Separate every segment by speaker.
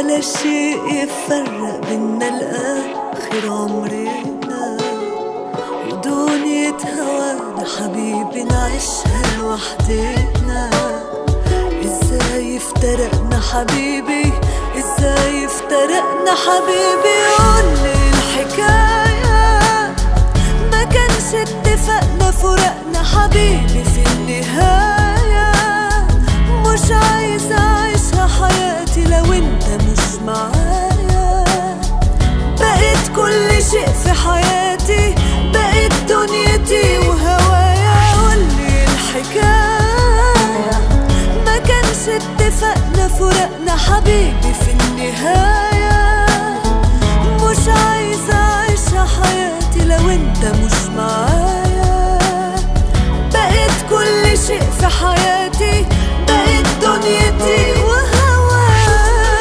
Speaker 1: ولا شيء يفرق بينا لآخر عمرنا ودنيا هوانا حبيبي نعيشها لوحدنا ازاي افترقنا حبيبي ازاي افترقنا حبيبي قولي الحكاية ما كانش اتفقنا فرقنا حبيبي في النهاية مش عايزة أعيشها حياتي لو انت مش معايا بقيت كل شيء في حياتي بقيت دنيتي وهوايا قولي الحكاية ما كانش اتفقنا فرقنا حبيبي في النهاية مش عايزة أعيشها حياتي لو انت مش معايا بقيت كل شيء في حياتي بقيت دنيتي وهوايا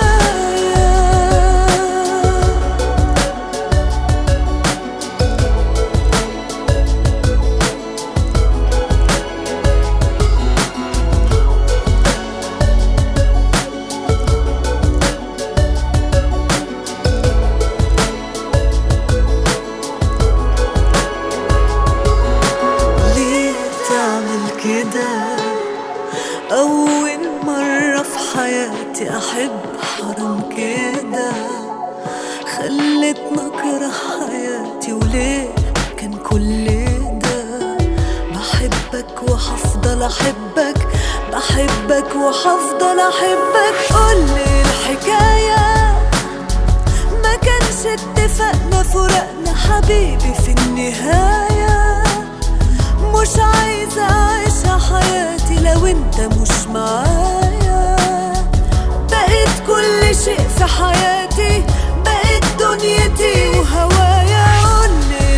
Speaker 1: ليه تعمل كده أول مرة في حياتي أحب حرام كده خلتنا أكره حياتي وليه كان كل ده بحبك وحفضل أحبك بحبك وحفضل أحبك قولي الحكاية ما كانش اتفقنا فرقنا حبيبي في النهاية مش عايزة أعيشها حياتي لو انت مش معايا بقيت كل شيء في حياتي بقيت دنيتي وهوايا قولي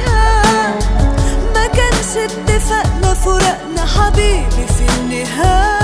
Speaker 1: الحكاية ما كانش اتفقنا فرقنا حبيبي في النهاية